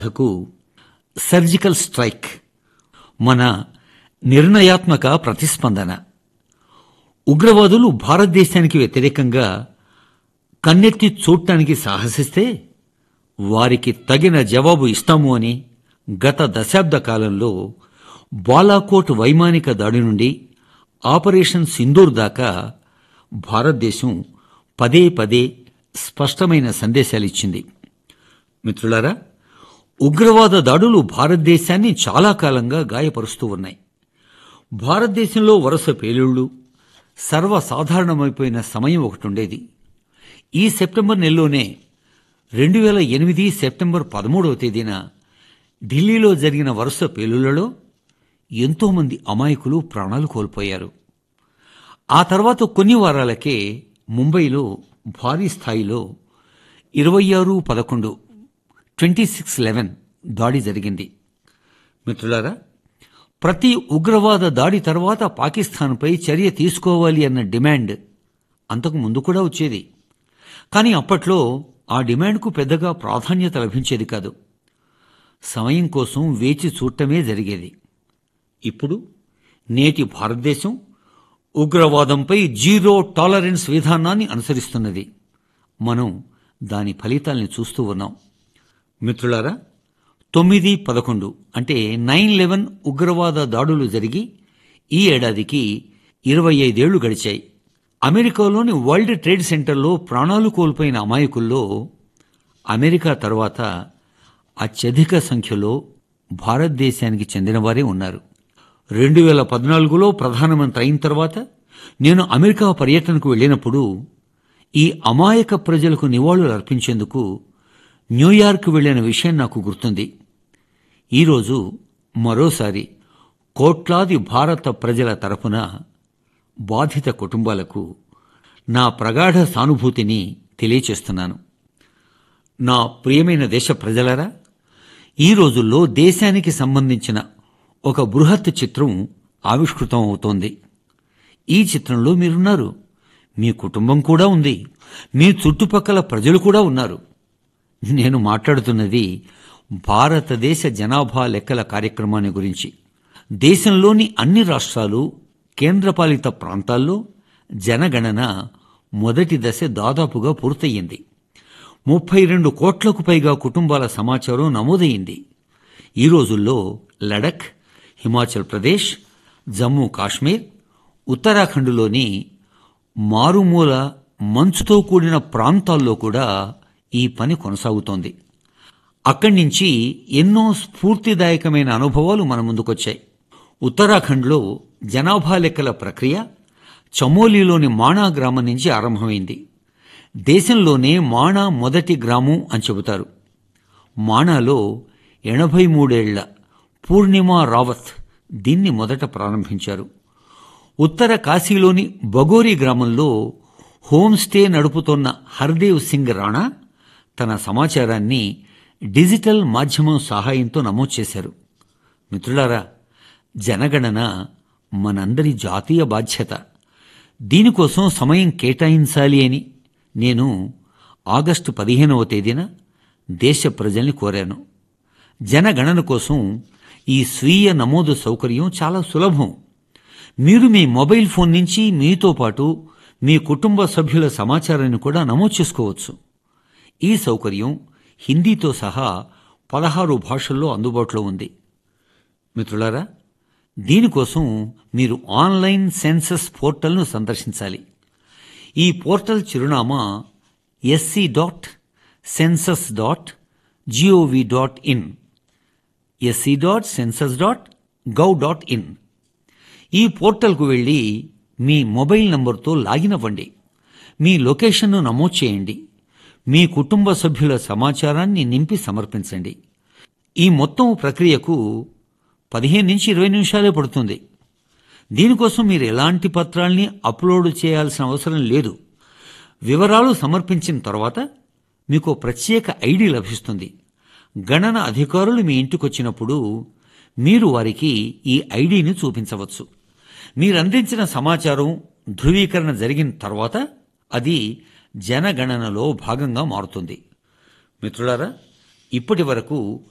కు surgical strike మన నిర్ణయాత్మక ప్రతిస్పందన ఉగ్రవాదులు భారతదేశానికి వ్యతిరేకంగా కన్నెత్తి చూడటానికి సాహసిస్తే వారికి తగిన జవాబు ఇస్తాము అని గత దశాబ్ద కాలంలో బాలాకోట్ వైమానిక దాడి నుండి ఆపరేషన్ సింధూర్ దాకా భారతదేశం పదే పదే స్పష్టమైన సందేశాలిచ్చింది మిత్రులారా ఉగ్రవాద దాడులు భారతదేశాన్ని చాలా కాలంగా గాయపరుస్తూ ఉన్నాయి భారతదేశంలో వరుస పేలుళ్లు సర్వసాధారణమైపోయిన సమయం ఒకటి ఉండేది ఈ సెప్టెంబర్ నెలలోనే రెండు వేల ఎనిమిది సెప్టెంబర్ పదమూడవ తేదీన ఢిల్లీలో జరిగిన వరుస పేలుళ్లలో ఎంతోమంది అమాయకులు ప్రాణాలు కోల్పోయారు ఆ తర్వాత కొన్ని వారాలకే ముంబైలో భారీ స్థాయిలో ఇరవై ఆరు పదకొండు ట్వంటీ సిక్స్ లెవెన్ దాడి జరిగింది మిత్రులారా ప్రతి ఉగ్రవాద దాడి తర్వాత పాకిస్తాన్పై చర్య తీసుకోవాలి అన్న డిమాండ్ అంతకు ముందు కూడా వచ్చేది కానీ అప్పట్లో ఆ డిమాండ్కు పెద్దగా ప్రాధాన్యత లభించేది కాదు సమయం కోసం వేచి చూడటమే జరిగేది ఇప్పుడు నేటి భారతదేశం ఉగ్రవాదంపై జీరో టాలరెన్స్ విధానాన్ని అనుసరిస్తున్నది మనం దాని ఫలితాల్ని చూస్తూ ఉన్నాం మిత్రులారా తొమ్మిది పదకొండు అంటే నైన్ లెవెన్ ఉగ్రవాద దాడులు జరిగి ఈ ఏడాదికి ఇరవై ఐదేళ్లు గడిచాయి అమెరికాలోని వరల్డ్ ట్రేడ్ సెంటర్లో ప్రాణాలు కోల్పోయిన అమాయకుల్లో అమెరికా తర్వాత అత్యధిక సంఖ్యలో భారతదేశానికి చెందినవారే ఉన్నారు రెండు వేల పద్నాలుగులో ప్రధానమంత్రి అయిన తర్వాత నేను అమెరికా పర్యటనకు వెళ్ళినప్పుడు ఈ అమాయక ప్రజలకు నివాళులు అర్పించేందుకు న్యూయార్క్ వెళ్లిన విషయం నాకు గుర్తుంది ఈరోజు మరోసారి కోట్లాది భారత ప్రజల తరపున బాధిత కుటుంబాలకు నా ప్రగాఢ సానుభూతిని తెలియచేస్తున్నాను నా ప్రియమైన దేశ ప్రజలరా ఈ రోజుల్లో దేశానికి సంబంధించిన ఒక బృహత్ చిత్రం ఆవిష్కృతం అవుతోంది ఈ చిత్రంలో మీరున్నారు మీ కుటుంబం కూడా ఉంది మీ చుట్టుపక్కల ప్రజలు కూడా ఉన్నారు నేను మాట్లాడుతున్నది భారతదేశ జనాభా లెక్కల కార్యక్రమాన్ని గురించి దేశంలోని అన్ని రాష్ట్రాలు కేంద్రపాలిత ప్రాంతాల్లో జనగణన మొదటి దశ దాదాపుగా పూర్తయింది ముప్పై రెండు కోట్లకు పైగా కుటుంబాల సమాచారం నమోదయింది ఈ రోజుల్లో లడఖ్ హిమాచల్ ప్రదేశ్ జమ్మూ కాశ్మీర్ ఉత్తరాఖండ్లోని మారుమూల మంచుతో కూడిన ప్రాంతాల్లో కూడా ఈ పని కొనసాగుతోంది అక్కడి నుంచి ఎన్నో స్ఫూర్తిదాయకమైన అనుభవాలు మన ముందుకొచ్చాయి ఉత్తరాఖండ్లో జనాభా లెక్కల ప్రక్రియ చమోలీలోని మాణా గ్రామం నుంచి ఆరంభమైంది దేశంలోనే మాణా మొదటి గ్రామం అని చెబుతారు మాణాలో ఎనభై మూడేళ్ల పూర్ణిమా రావత్ దీన్ని మొదట ప్రారంభించారు ఉత్తర కాశీలోని బగోరి గ్రామంలో హోంస్టే నడుపుతోన్న హర్దేవ్ సింగ్ రాణా తన సమాచారాన్ని డిజిటల్ మాధ్యమం సహాయంతో నమోదు చేశారు మిత్రులారా జనగణన మనందరి జాతీయ బాధ్యత దీనికోసం సమయం కేటాయించాలి అని నేను ఆగస్టు పదిహేనవ తేదీన దేశ ప్రజల్ని కోరాను జనగణన కోసం ఈ స్వీయ నమోదు సౌకర్యం చాలా సులభం మీరు మీ మొబైల్ ఫోన్ నుంచి మీతో పాటు మీ కుటుంబ సభ్యుల సమాచారాన్ని కూడా నమోదు చేసుకోవచ్చు ఈ సౌకర్యం హిందీతో సహా పదహారు భాషల్లో అందుబాటులో ఉంది మిత్రులారా దీనికోసం మీరు ఆన్లైన్ సెన్సస్ పోర్టల్ను సందర్శించాలి ఈ పోర్టల్ చిరునామా SC dot census dot G O V dot in SC dot census dot gov dot in ఈ పోర్టల్కు వెళ్ళి మీ మొబైల్ నంబర్తో లాగిన్ అవ్వండి మీ లొకేషన్ను నమోదు చేయండి మీ కుటుంబ సభ్యుల సమాచారాన్ని నింపి సమర్పించండి ఈ మొత్తం ప్రక్రియకు పదిహేను నుంచి ఇరవై నిమిషాలే పడుతుంది దీనికోసం మీరు ఎలాంటి పత్రాల్ని అప్లోడ్ చేయాల్సిన అవసరం లేదు వివరాలు సమర్పించిన తర్వాత మీకు ప్రత్యేక ఐడి లభిస్తుంది గణన అధికారులు మీ ఇంటికొచ్చినప్పుడు మీరు వారికి ఈ ఐడిని చూపించవచ్చు మీరు అందించిన సమాచారం ధృవీకరణ జరిగిన తర్వాత అది జనగణనలో భాగంగా మారుతుంది మిత్రులారా ఇప్పటి వరకు